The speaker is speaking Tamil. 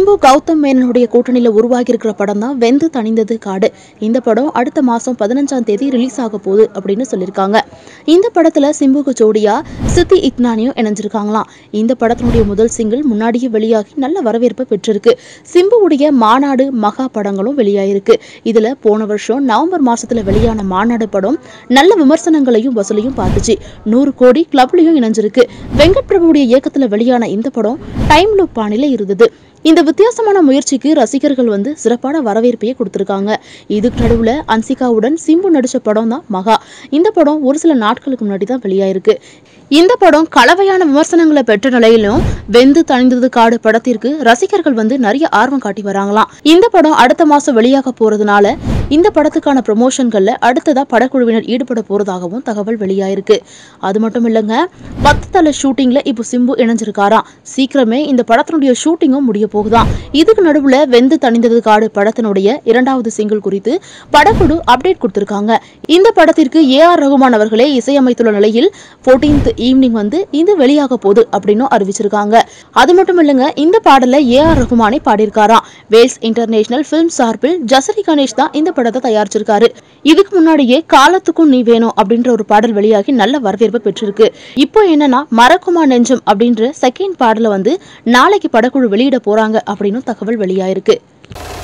சிம்பு கௌதம் மேனனுடைய கூட்டணியில உருவாகி இருக்கிற படம் தான் வெந்து தணிந்தது காடு இந்த படம் அடுத்த மாசம் பதினஞ்சாம் தேதி ரிலீஸ் ஆக போகுது அப்படின்னு சொல்லியிருக்காங்க இந்த படத்துல சிம்புக்கு ஜோடியா சித்தி இக்னானியும் இணைஞ்சிருக்காங்களாம் இந்த படத்தினுடைய முதல் சிங்கிள் முன்னாடியே வெளியாகி நல்ல வரவேற்பு பெற்றிருக்கு சிம்புவுடைய மாநாடு மகா படங்களும் வெளியாயிருக்கு இதுல போன வருஷம் நவம்பர் மாசத்துல வெளியான மாநாடு படம் நல்ல விமர்சனங்களையும் வசூலையும் பார்த்துச்சு நூறு கோடி கிளப்லயும் இணைஞ்சிருக்கு வெங்கட் பிரபுடைய இயக்கத்துல வெளியான இந்த படம் டைம் லூப் பாணியில இருந்தது இந்த வித்தியாசமான முயற்சிக்கு ரசிகர்கள் வந்து சிறப்பான வரவேற்பையே கொடுத்திருக்காங்க இதுக்கு நடுவுல அன்சிகாவுடன் சிம்பு நடிச்ச படம் தான் மகா இந்த படம் ஒரு சில நாட்களுக்கு முன்னாடி தான் வெளியாயிருக்கு இந்த படம் கலவையான விமர்சனங்களை பெற்ற நிலையிலும் வெந்து தணிந்தது காடு படத்திற்கு ரசிகர்கள் வந்து நிறைய ஆர்வம் காட்டி வராங்களாம் இந்த படம் அடுத்த மாசம் வெளியாக போறதுனால இந்த படத்துக்கான ப்ரமோஷன்கள்ல அடுத்ததா படக்குழுவினர் ஈடுபட போறதாகவும் தகவல் வெளியாயிருக்கு அது மட்டும் இல்லைங்க பத்து தலை ஷூட்டிங்ல இப்போ சிம்பு இணைஞ்சிருக்காராம் சீக்கிரமே இந்த படத்தினுடைய ஷூட்டிங்கும் முடிய போகுதாம் இதுக்கு நடுவுல வெந்து தணிந்தது காடு படத்தினுடைய இரண்டாவது சிங்கிள் குறித்து படக்குழு அப்டேட் கொடுத்திருக்காங்க இந்த படத்திற்கு ஏ ஆர் ரகுமான் அவர்களே இசையமைத்துள்ள நிலையில் 14th ஈவினிங் வந்து இது வெளியாக போகுது அப்படின்னு அறிவிச்சிருக்காங்க அது மட்டும் இல்லைங்க இந்த பாடல ஏ ஆர் ரகுமானே பாடியிருக்காராம் வேல்ஸ் இன்டர்நேஷனல் பிலிம் சார்பில் ஜசரி கணேஷ் தான் இந்த படத்தை தயாரிச்சிருக்காரு இதுக்கு முன்னாடியே காலத்துக்கும் நீ வேணும் அப்படின்ற ஒரு பாடல் வெளியாகி நல்ல வரவேற்பு பெற்றிருக்கு இப்போ என்னன்னா மறக்குமா நெஞ்சம் அப்படின்ற செகண்ட் பாடலை வந்து நாளைக்கு படக்குழு வெளியிட போறாங்க அப்படின்னு தகவல் வெளியாயிருக்கு